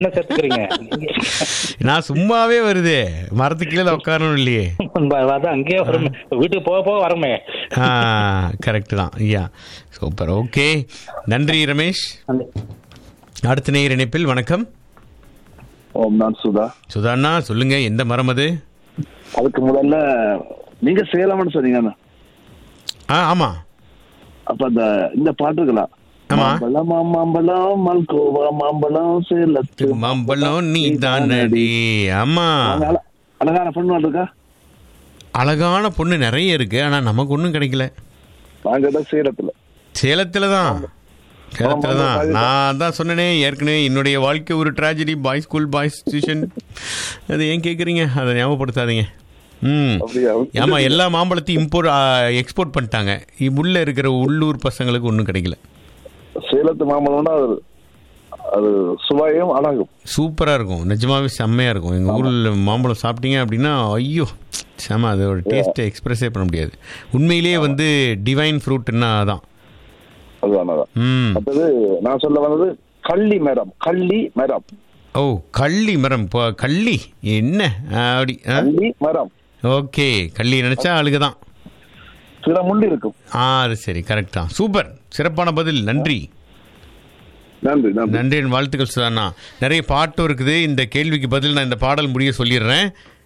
என்ன சேர்த்துக்கிறீங்க நான் சும்மாவே வருது மரத்துக்கு கீழே உட்காரணும் இல்லையே அதான் அங்கேயே வருமே வீட்டுக்கு போக போக வரமே கரெக்ட் தான் ஐயா சூப்பர் ஓகே நன்றி ரமேஷ் அடுத்த நேர் இணைப்பில் வணக்கம் ஓம் நான் சுதா சுதாண்ணா சொல்லுங்க எந்த மரம் அது அதுக்கு முதல்ல நீங்க சேலம்னு சொன்னீங்க ஆ ஆமா அப்ப அந்த இந்த பாட்டு இருக்கலாம் ஆமா. மாம்பழம் மாம்பழம் மல்கோவா மாம்பழம் சேலத்து மாம்பழம் நீ தானடி ஆமா அழ- அழகான பொண்ணு ஒண்ணு இருக்கா அழகான பொண்ணு நிறைய இருக்கு ஆனா நமக்கு ஒன்றும் கிடைக்கல நாங்க தான் சேலத்துல சேலத்துல தான் சேலத்துல தான் நான் தான் சொன்னனே ஏற்கனவே என்னுடைய வாழ்க்கை ஒரு tragedy boy school boys tuition அது ஏன் கேட்குறீங்க அதை ஞாபகப்படுத்தாதீங்க ம் அப்படியா ஆமா எல்லா மாம்பழத்தையும் இம்போர்ட் எக்ஸ்போர்ட் பண்ணிட்டாங்க இ- உள்ள இருக்கிற உள்ளூர் பசங்களுக்கு ஒன்றும் கிடைக்கல சேலத்து மாம்பழம்னா அது அது சுவையும் அழகும் சூப்பராக இருக்கும் நிஜமாவே செம்மையாக இருக்கும் எங்கள் ஊரில் மாம்பழம் சாப்பிட்டீங்க அப்படின்னா ஐயோ செம அதோட டேஸ்ட்டை எக்ஸ்பிரஸே பண்ண முடியாது உண்மையிலேயே வந்து டிவைன் ஃப்ரூட்னா அதான் அதுதான் அதான் ம் அடுத்தது நான் சொல்ல வந்தது கள்ளி மரம் கள்ளி மரம் ஓ கள்ளி மரம் இப்போ கள்ளி என்ன அப்படி ஆ கள்ளி மரம் ஓகே கள்ளி நினச்சா அழுக தான் சில முள்ளி இருக்கும் ஆ அது சரி கரெக்ட் தான் சூப்பர் சிறப்பான பதில் நன்றி நன்றி நன்றி நன்றி என் வாழ்த்துக்கள் சுதாண்ணா நிறைய பாட்டும் இருக்குது இந்த கேள்விக்கு பதில் நான் இந்த பாடல் முடிய சொல்லிடுறேன்